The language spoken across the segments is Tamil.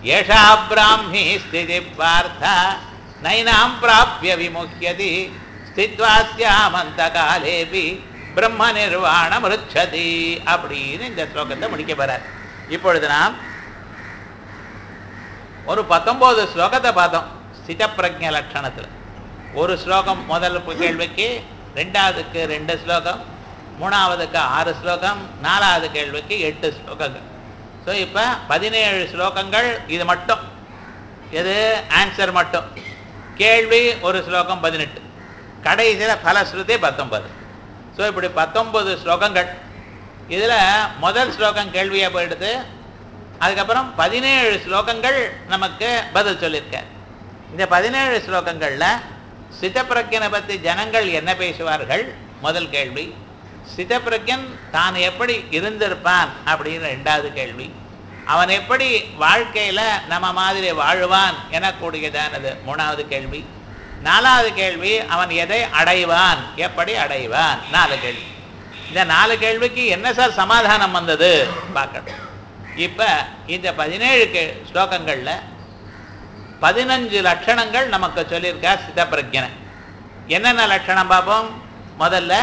ஏஷா பிராமி ஸ்திதி பார்த்த நைனாம் பிராபிய விமுக்கியதி ஸ்தித்வாஸ்யாமந்த காலேபி பிரம்ம நிர்வாணம் ருச்சதி அப்படின்னு இந்த ஸ்லோகத்தை முடிக்க போறார் இப்பொழுது நாம் ஒரு பத்தொன்பது ஸ்லோகத்தை பார்த்தோம் சிதப்பிரஜ லட்சணத்தில் ஒரு ஸ்லோகம் முதல் கேள்விக்கு ரெண்டாவதுக்கு ரெண்டு ஸ்லோகம் மூணாவதுக்கு ஆறு ஸ்லோகம் நாலாவது கேள்விக்கு எட்டு ஸ்லோகங்கள் ஸோ இப்போ பதினேழு ஸ்லோகங்கள் இது மட்டும் எது ஆன்சர் மட்டும் கேள்வி ஒரு ஸ்லோகம் பதினெட்டு கடைசியில் பலஸ்ருதி பத்தொன்பது ஸோ இப்படி பத்தொன்பது ஸ்லோகங்கள் இதில் முதல் ஸ்லோகம் கேள்வியாக போயிடுது அதுக்கப்புறம் பதினேழு ஸ்லோகங்கள் நமக்கு பதில் சொல்லியிருக்கார் இந்த பதினேழு ஸ்லோகங்களில் சித்தப்பிரஜனை பற்றி ஜனங்கள் என்ன பேசுவார்கள் முதல் கேள்வி சித்தப்பிரஜன் தான் எப்படி இருந்திருப்பான் அப்படின்னு ரெண்டாவது கேள்வி அவன் எப்படி வாழ்க்கையில் நம்ம மாதிரி வாழ்வான் எனக்கூடியதானது மூணாவது கேள்வி நாலாவது கேள்வி அவன் எதை அடைவான் எப்படி அடைவான் நாலு கேள்வி இந்த நாலு கேள்விக்கு என்ன சார் சமாதானம் வந்தது பார்க்கணும் இப்போ இந்த பதினேழு கே ஸ்லோகங்களில் பதினஞ்சு லட்சணங்கள் நமக்கு சொல்லியிருக்கார் சித்தப்பிரஜனை என்னென்ன லட்சணம் பார்ப்போம் முதல்ல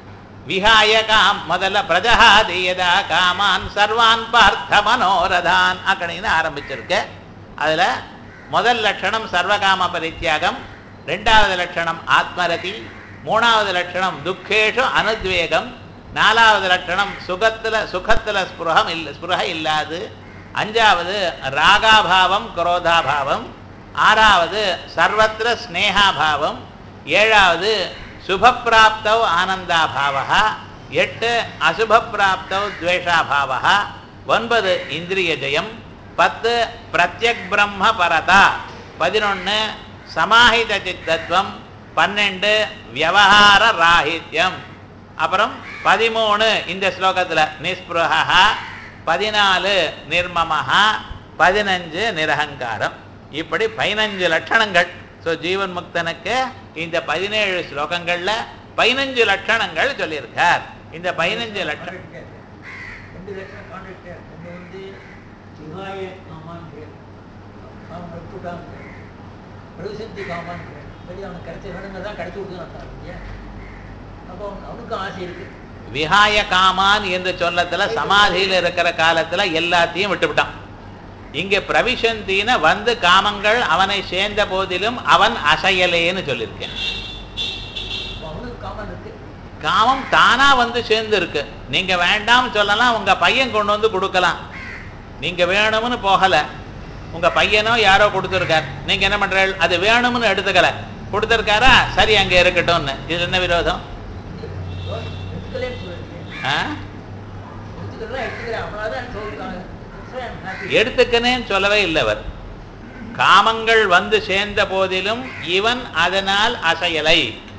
விஹாய காம் முதல்ல பிரஜகாதீயதா காமான் சர்வான் பார்த்த மனோரதான் அப்படின்னு ஆரம்பிச்சிருக்க அதில் முதல் லட்சணம் சர்வகாம பரித்தியாகம் ரெண்டாவது லட்சணம் ஆத்மரதி மூணாவது லட்சணம் துக்கேஷு அனுத்வேகம் நாலாவது லட்சணம் சுகத்தில் சுகத்தில் ஸ்புருகம் இல்லை ஸ்புருக இல்லாது அஞ்சாவது ராகாபாவம் குரோதாபாவம் ஆறாவது சர்வத்திர ஸ்னேகாபாவம் ஏழாவது சுபப்பிராப்தவ் ஆனந்தாபாவா எட்டு அசுபப்பிராப்தவ் துவேஷாபாவா ஒன்பது இந்திரிய ஜெயம் பத்து பிரத்யக் பிரம்ம பரதா பதினொன்று சமாஹித சித்தத்துவம் பன்னெண்டு வியவஹார ராஹித்யம் அப்புறம் பதிமூணு இந்த ஸ்லோகத்தில் நிஸ்பிருஹா பதினாலு நிர்மமஹா பதினஞ்சு நிரகங்காரம் இப்படி பதினஞ்சு லட்சணங்கள் ஸோ ஜீவன் முக்தனுக்கு இந்த பதினேழு ஸ்லோகங்களில் பதினஞ்சு லட்சணங்கள் சொல்லியிருக்கார் இந்த பதினஞ்சு லட்சணம் ரெண்டு லட்சம் கான்ட்ராக்ட் ஒன்று வந்து விவாய காமான் பேர் அவன் விட்டுட்டான் பிரவிசந்தி காமான் பேர் சரி அவனுக்கு கிடைச்ச வேணுங்க தான் கிடைச்சி கொடுத்துன்னு இல்லையா அப்போ அவனுக்கும் ஆசை இருக்கு விஹாய காமான் என்று சொல்லத்துல சமாதியில் இருக்கிற காலத்துல எல்லாத்தையும் விட்டுவிட்டான் இங்கே பிரவிசந்தின வந்து காமங்கள் அவனை சேர்ந்த போதிலும் அவன் அசையலேன்னு சொல்லியிருக்கேன் அப்போ அவனுக்கு காமான் இருக்கு காமம் தானா வந்து சேர்ந்து இருக்கு நீங்க வேண்டாம்னு சொல்லலாம் உங்க பையன் கொண்டு வந்து கொடுக்கலாம் நீங்க வேணும்னு போகல உங்க பையனோ யாரோ கொடுத்துருக்கார் நீங்க என்ன பண்றீங்க அது வேணும்னு எடுத்துக்கல கொடுத்துருக்காரா சரி அங்க இருக்கட்டும்னு இது என்ன விரோதம் எடுத்துக்கலேன்னு சொல்லிருக்கேன் ஆ? எடுத்துக்கலாம் எடுத்துக்கிறேன் அவனால தான் சொல்லிருக்காங்க எடுத்துக்கனேன்னு சொல்லவே இல்லை அவர் காமங்கள் வந்து சேர்ந்த போதிலும் இவன் அதனால் அசையலை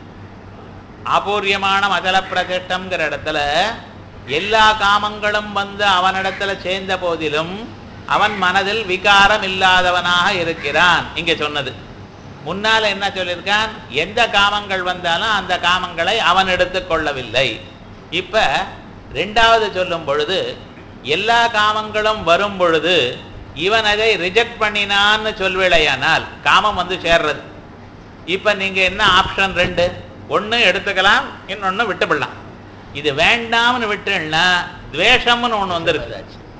அபூர்யமான மதல பிரதிஷ்டம்ங்கிற இடத்துல எல்லா காமங்களும் வந்து அவனிடத்துல சேர்ந்த போதிலும் அவன் மனதில் விகாரம் இல்லாதவனாக இருக்கிறான் இங்க சொன்னது முன்னால என்ன சொல்லியிருக்கான் எந்த காமங்கள் வந்தாலும் அந்த காமங்களை அவன் எடுத்துக்கொள்ளவில்லை இப்ப ரெண்டாவது சொல்லும் பொழுது எல்லா காமங்களும் வரும் பொழுது இவன் அதை ரிஜெக்ட் பண்ணினான்னு சொல்வேளையானால் காமம் வந்து சேர்றது இப்ப நீங்க என்ன ஆப்ஷன் ரெண்டு ஒண்ணு எடுத்துக்கலாம் இன்னொன்னு விட்டுவிடலாம் இது வேண்டாம்னு விட்டுன்னா துவேஷம்னு ஒண்ணு வந்துருக்கு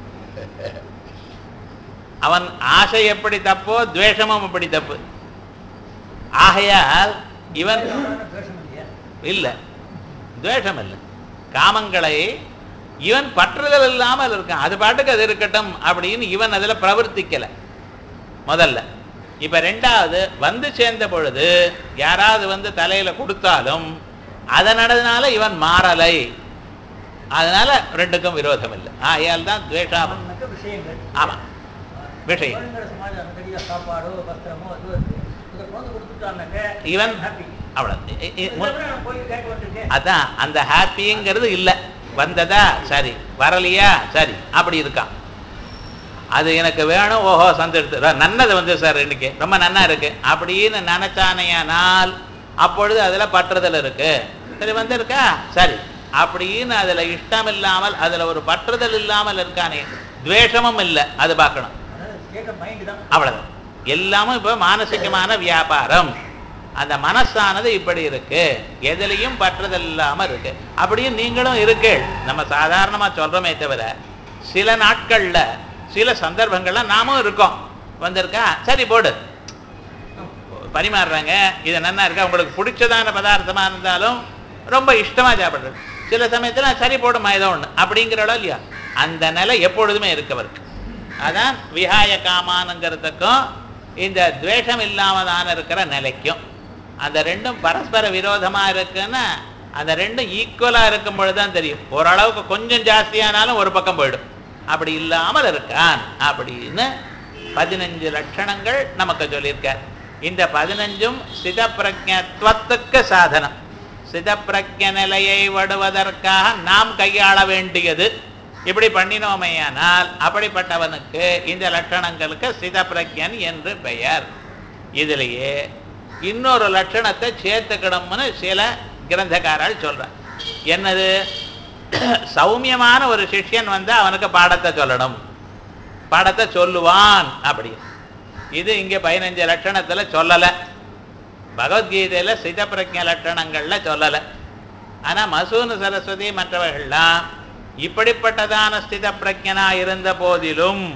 அவன் ஆசை எப்படி தப்போ துவேஷமும் அப்படி தப்பு ஆகையால் இவன் பேசணும் இல்லையா இல்ல துவேஷம் இல்லை காமங்களை இவன் பற்றுதல் இல்லாமல் இருக்கான் அது பாட்டுக்கு அது இருக்கட்டும் அப்படின்னு இவன் அதுல பிரவர்த்திக்கல முதல்ல இப்ப ரெண்டாவது வந்து சேர்ந்த பொழுது யாராவது வந்து தலையில கொடுத்தாலும் அதனடனால இவன் மாறலை அதனால ரெண்டுக்கும் விரோதம் இல்லை ஆகையால் தான் துவேஷாபம் அவனுக்கு விஷயங்கள் ஆமா விஷயம். குழந்தைங்கள சமாஜம் சரியா சாப்பாடோ வஸ்திரமோ அது இருக்கு இதை கொண்டு கொடுத்துட்டான்னாக்க இவன் ஹாப்பி அவ்வளவு இ- இ- முன்- போய் கேட்டு வந்துருக்கேன் அதான் அந்த ஹாப்பிங்கிறது இல்லை வந்ததா சரி வரலையா சரி அப்படி இருக்கான் அது எனக்கு வேணும் ஓஹோ சந்தெடுத்து நன்னது வந்து சார் இன்னைக்கு ரொம்ப நன்னா இருக்கு அப்படின்னு நினைச்சானையானால் அப்பொழுது அதுல பற்றுதல் இருக்கு சரி வந்திருக்கா சரி அப்படின்னு அதுல இஷ்டம் இல்லாமல் அதுல ஒரு பற்றுதல் இல்லாமல் இருக்கானே துவேஷமும் இல்லை அது பார்க்கணும் அதனால கேட்க மைண்ட் தான் அவ்வளவுதான் எல்லாமும் இப்போ மானசிகமான வியாபாரம் அந்த மனசானது இப்படி இருக்கு எதுலையும் பற்றுதல் இல்லாம இருக்கு அப்படியும் நீங்களும் இருக்கு நம்ம சாதாரணமா சொல்றோமே தவிர சில நாட்கள்ல சில சந்தர்ப்பங்கள்ல நாமும் இருக்கோம் வந்திருக்கா சரி போடு பரிமாறுறாங்க இது நன்னா இருக்கா உங்களுக்கு பிடிச்சதான பதார்த்தமா இருந்தாலும் ரொம்ப இஷ்டமா சாப்பிடுறது சில சமயத்துல சரி போடுமா ஏதோ ஒண்ணு அப்படிங்கிறளோ இல்லையா அந்த நிலை எப்பொழுதுமே இருக்கவருக்கு அதான் விஹாய காமானுங்கிறதுக்கும் இந்த துவேஷம் இல்லாமதான இருக்கிற நிலைக்கும் அந்த ரெண்டும் பரஸ்பர விரோதமா இருக்குன்னா அந்த ரெண்டும் ஈக்குவலா இருக்கும் பொழுதுதான் தெரியும் ஓரளவுக்கு கொஞ்சம் ஜாஸ்தியானாலும் ஒரு பக்கம் போயிடும் அப்படி இல்லாமல் இருக்கான் அப்படின்னு பதினஞ்சு லட்சணங்கள் நமக்கு சொல்லியிருக்கார் இந்த பதினஞ்சும் சிதப்பிரஜத்துவத்துக்கு சாதனம் சிதப்பிரஜ நிலையை வடுவதற்காக நாம் கையாள வேண்டியது இப்படி பண்ணினோமேயானால் அப்படிப்பட்டவனுக்கு இந்த லட்சணங்களுக்கு சிதப்பிரஜன் என்று பெயர் இதிலேயே இன்னொரு லட்சணத்தை சேர்த்துக்கணும்னு சில கிரந்தக்காரர்கள் சொல்றார் என்னது சௌமியமான ஒரு சிஷ்யன் வந்து அவனுக்கு பாடத்தை சொல்லணும் பாடத்தை சொல்லுவான் அப்படி இது இங்க பதினஞ்சு லட்சணத்துல சொல்லல பகவத்கீதையில சிதப்பிரஜ லட்சணங்கள்ல சொல்லல ஆனா மசூனு சரஸ்வதி மற்றவர்கள்லாம் இப்படிப்பட்டதான ஸ்தித பிரஜனா இருந்த போதிலும்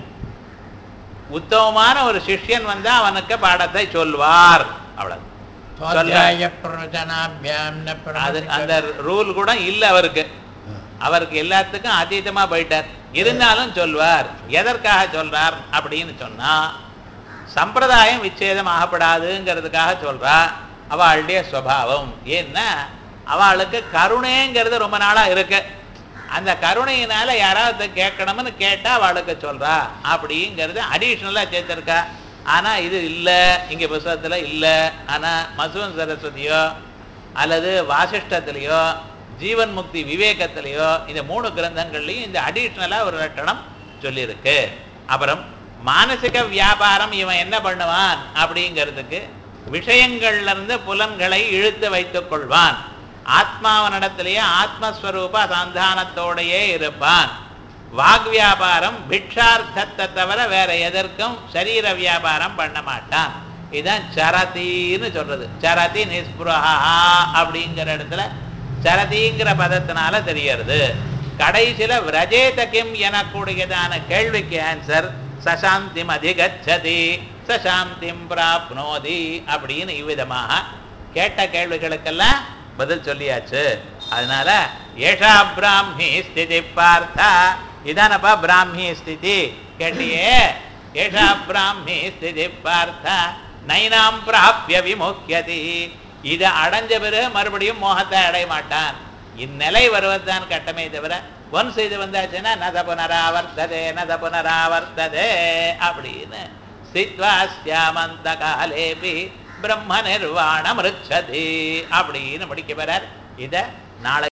உத்தமமான ஒரு சிஷ்யன் வந்து அவனுக்கு பாடத்தை சொல்வார் அவ்வளவு சுவாத்தியாய பிரவச்சனாபியாம் ந அது பிரமதிக்க- அந்த ரூல் கூட இல்ல அவருக்கு அவருக்கு எல்லாத்துக்கும் அதீதமா போயிட்டார் இருந்தாலும் சொல்வார் எதற்காக சொல்றார் அப்படின்னு சொன்னா சம்பிரதாயம் விச்சேதம் ஆகப்படாதுங்கிறதுக்காக சொல்றா அவளுடைய சுவாவம் ஏன்னா அவளுக்கு கருணைங்கிறது ரொம்ப நாளா இருக்கு அந்த கருணையினால யாராவது கேட்கணும்னு கேட்டா அவளுக்கு சொல்றா அப்படிங்கிறது அடிஷ்னலா சேர்த்திருக்கா ஆனா இது இல்ல இங்க புஸ்தகத்துல இல்ல ஆனா மசுவன் சரஸ்வதியோ அல்லது வாசிஷ்டத்திலேயோ ஜீவன் முக்தி விவேகத்திலேயோ இந்த மூணு கிரந்தங்கள்லையும் இந்த அடிஷ்னலா ஒரு லட்சணம் சொல்லியிருக்கு அப்புறம் மானசிக வியாபாரம் இவன் என்ன பண்ணுவான் அப்படிங்கிறதுக்கு விஷயங்கள்ல இருந்து புலன்களை இழுத்து வைத்துக் கொள்வான் ஆத்மாவனிடத்திலேயே ஆத்மஸ்வரூப சந்தானத்தோடையே இருப்பான் வாக் வியாபாரம் பிக்ஷார்த்தத்தை தவிர வேற எதற்கும் சரீர வியாபாரம் பண்ண மாட்டான் இதான் சரதின்னு சொல்றது சரதி நிஸ்புரஹா அப்படிங்கிற இடத்துல சரதிங்கிற பதத்தினால தெரியறது கடைசியில விரஜேத கிம் எனக்கூடியதான கேள்விக்கு ஆன்சர் சசாந்திம் அதிகச்சதி சசாந்திம் பிராப்னோதி அப்படின்னு இவ்விதமாக கேட்ட கேள்விகளுக்கெல்லாம் பதில் சொல்லியாச்சு அதனால ஏஷா பிராமி ஸ்திதி பார்த்தா இதானப்பா பிராமி ஸ்திதி கேட்டியே ஏஷா பிராமி ஸ்திதி பார்த்தா நைனாம் பிராபிய விமுக்கியதி இதை அடைஞ்ச பிறகு மறுபடியும் மோகத்தை அடைய மாட்டான் இந்நிலை வருவதுதான் கட்டமே தவிர ஒன்ஸ் இது வந்தாச்சுன்னா நத புனராவர்த்ததே நத புனராவர்த்ததே அப்படின்னு ஸ்தித்வா ஸ்யாமந்த காலேபி பிரம்ம நிர்வாணம் ரிச்சதி அப்படின்னு முடிக்க போறார் இத நாளை